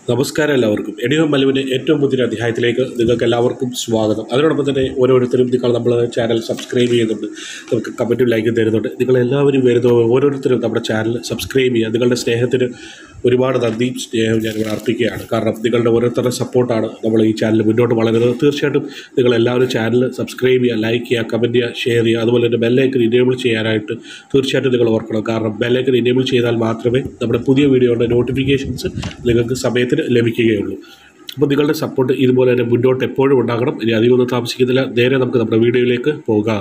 നമസ്കാരം എല്ലാവർക്കും എഡിയോ മലുവിൻ്റെ ഏറ്റവും പുതിയ അധ്യായത്തിലേക്ക് നിങ്ങൾക്ക് എല്ലാവർക്കും സ്വാഗതം അതിനോടൊപ്പം തന്നെ ഓരോരുത്തരും നിങ്ങൾ നമ്മൾ ചാനൽ സബ്സ്ക്രൈബ് ചെയ്യുന്നുണ്ട് നമുക്ക് കമൻറ്റും ലൈക്കും തരുന്നുണ്ട് നിങ്ങൾ എല്ലാവരും വരുന്ന ഓരോരുത്തരും നമ്മുടെ ചാനൽ സബ്സ്ക്രൈബ് ചെയ്യുക നിങ്ങളുടെ സ്നേഹത്തിന് ഒരുപാട് നന്ദിയും സ്നേഹവും ഞാനിവിടെ അർപ്പിക്കുകയാണ് കാരണം നിങ്ങളുടെ ഓരോരുത്തരുടെ സപ്പോർട്ടാണ് നമ്മൾ ഈ ചാനൽ മുന്നോട്ട് വളരുന്നത് തീർച്ചയായിട്ടും നിങ്ങൾ എല്ലാവരും ചാനൽ സബ്സ്ക്രൈബ് ചെയ്യുക ലൈക്ക് ചെയ്യുക കമൻറ്റ് ചെയ്യുക ഷെയർ ചെയ്യുക അതുപോലെ തന്നെ ബെല്ലൈക്കൻ ഇനേബിൾ ചെയ്യാനായിട്ട് തീർച്ചയായിട്ടും നിങ്ങൾ ഓർക്കണം കാരണം ബെല്ലൈക്കൻ ഇനേബിൾ ചെയ്താൽ മാത്രമേ നമ്മുടെ പുതിയ വീഡിയോയുടെ നോട്ടിഫിക്കേഷൻസ് നിങ്ങൾക്ക് സമയത്തിന് ലഭിക്കുകയുള്ളൂ അപ്പോൾ നിങ്ങളുടെ സപ്പോർട്ട് ഇതുപോലെ തന്നെ മുന്നോട്ട് എപ്പോഴും ഉണ്ടാകണം ഇനി അധികമൊന്നും താമസിക്കുന്നില്ല നേരെ നമുക്ക് നമ്മുടെ വീഡിയോയിലേക്ക് പോകാം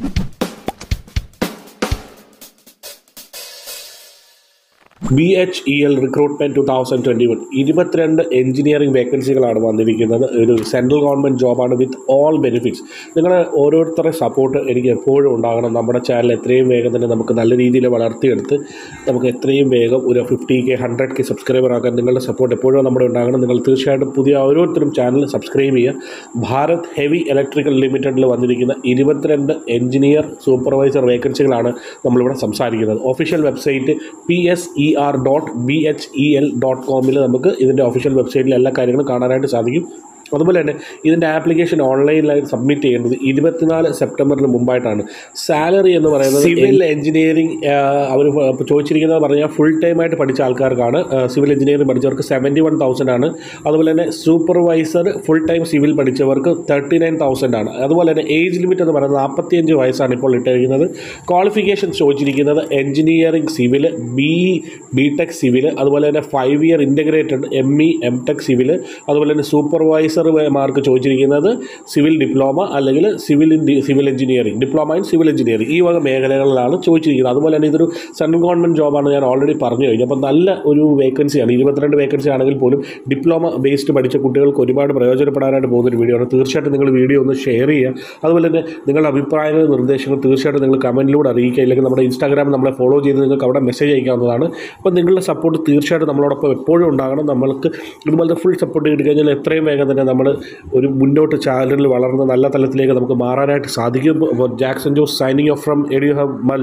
B H E L recruitment two thousand twenty one ഇരുപത്തിരണ്ട് എഞ്ചിനീയറിംഗ് വേക്കൻസികളാണ് വന്നിരിക്കുന്നത് ഒരു സെൻട്രൽ ഗവൺമെൻറ് ജോബാണ് വിത്ത് ഓൾ ബെനിഫിറ്റ്സ് നിങ്ങളുടെ ഓരോരുത്തരുടെ സപ്പോർട്ട് എനിക്ക് എപ്പോഴും ഉണ്ടാകണം നമ്മുടെ ചാനൽ എത്രയും വേഗം തന്നെ നമുക്ക് നല്ല രീതിയിൽ വളർത്തിയെടുത്ത് നമുക്ക് എത്രയും വേഗം ഒരു fifty K hundred K subscriber ആക്കാൻ നിങ്ങളുടെ സപ്പോർട്ട് എപ്പോഴും നമ്മുടെ ഉണ്ടാകണം നിങ്ങൾ തീർച്ചയായിട്ടും പുതിയ ഓരോരുത്തരും ചാനൽ സബ്സ്ക്രൈബ് ചെയ്യുക ഭാരത് ഹെവി ഇലക്ട്രിക്കൽ ലിമിറ്റഡിൽ വന്നിരിക്കുന്ന ഇരുപത്തിരണ്ട് എഞ്ചിനീയർ സൂപ്പർവൈസർ വേക്കൻസികളാണ് നമ്മളിവിടെ സംസാരിക്കുന്നത് official website P S E R dot B H E L dot കോമിൽ നമുക്ക് ഇതിൻ്റെ ഒഫീഷ്യൽ വെബ്സൈറ്റിൽ എല്ലാ കാര്യങ്ങളും കാണാനായിട്ട് സാധിക്കും അതുപോലെ തന്നെ ഇതിൻ്റെ ആപ്ലിക്കേഷൻ ഓൺലൈനിലായി സബ്മിറ്റ് ചെയ്യേണ്ടത് ഇരുപത്തിനാല് സെപ്റ്റംബറിന് മുമ്പായിട്ടാണ് സാലറി എന്ന് പറയുന്നത് സിവിൽ എഞ്ചിനീയറിംഗ് അവർ ചോദിച്ചിരിക്കുന്നത് പറഞ്ഞാൽ ഫുൾ ടൈം ആയിട്ട് പഠിച്ച ആൾക്കാർക്കാണ് സിവിൽ എഞ്ചിനീയറിംഗ് പഠിച്ചവർക്ക് സെവൻറ്റി വൺ തൗസൻഡ് ആണ് അതുപോലെ തന്നെ സൂപ്പർവൈസർ ഫുൾ ടൈം സിവിൽ പഠിച്ചവർക്ക് തേർട്ടി നയൻ തൗസൻഡ് ആണ് അതുപോലെ തന്നെ ഏജ് ലിമിറ്റ് എന്ന് പറയുന്നത് നാൽപ്പത്തിയഞ്ച് വയസ്സാണ് ഇപ്പോൾ ഇട്ടിരിക്കുന്നത് ക്വാളിഫിക്കേഷൻ ചോദിച്ചിരിക്കുന്നത് engineering civil B B tech civil അതുപോലെ തന്നെ five year integrated M E M tech civil അതുപോലെ തന്നെ സൂപ്പർവൈസർ മാർക്ക് ചോദിച്ചിരിക്കുന്നത് സിവിൽ ഡിപ്ലോമ അല്ലെങ്കിൽ civil in civil engineering diploma in civil engineering ഈ വക മേഖലകളിലാണ് ചോദിച്ചിരിക്കുന്നത് അതുപോലെ തന്നെ ഇതൊരു സെൻട്രൽ ഗവൺമെൻറ് ജോബാണ് ഞാൻ ഓൾറെഡി പറഞ്ഞു കഴിഞ്ഞു അപ്പോൾ നല്ല ഒരു വേക്കൻസിയാണ് ഇരുപത്തിരണ്ട് വേക്കൻസി ആണെങ്കിൽ പോലും ഡിപ്ലോമ ബേസ്ഡ് പഠിച്ച കുട്ടികൾക്ക് ഒരുപാട് പ്രയോജനപ്പെടാനായിട്ട് പോകുന്നൊരു വീഡിയോ ആണ് തീർച്ചയായിട്ടും നിങ്ങൾ വീഡിയോ ഒന്ന് ഷെയർ ചെയ്യുക അതുപോലെ തന്നെ നിങ്ങളുടെ അഭിപ്രായങ്ങൾ നിർദ്ദേശങ്ങൾ തീർച്ചയായിട്ടും നിങ്ങൾ കമൻറ്റിലൂടെ അറിയിക്കുക അല്ലെങ്കിൽ നമ്മുടെ ഇൻസ്റ്റാഗ്രാമിൽ നമ്മളെ ഫോളോ ചെയ്ത് നിങ്ങൾക്ക് അവിടെ മെസ്സേജ് അയക്കാവുന്നതാണ് അപ്പോൾ നിങ്ങളുടെ സപ്പോർട്ട് തീർച്ചയായിട്ടും നമ്മളോടൊപ്പം എപ്പോഴും ഉണ്ടാകണം നമ്മൾക്ക് ഇതുപോലത്തെ ഫുൾ സപ്പോർട്ട് കിട്ടിക്കഴിഞ്ഞാൽ എത്രയും വേഗം തന്നെ നമ്മൾ ഒരു മുന്നോട്ട് ചാനലിൽ വളർന്ന് നല്ല തലത്തിലേക്ക് നമുക്ക് മാറാനായിട്ട് സാധിക്കും അപ്പോൾ Jackson Jose signing off from എഡിയോ ഹബ് മൽ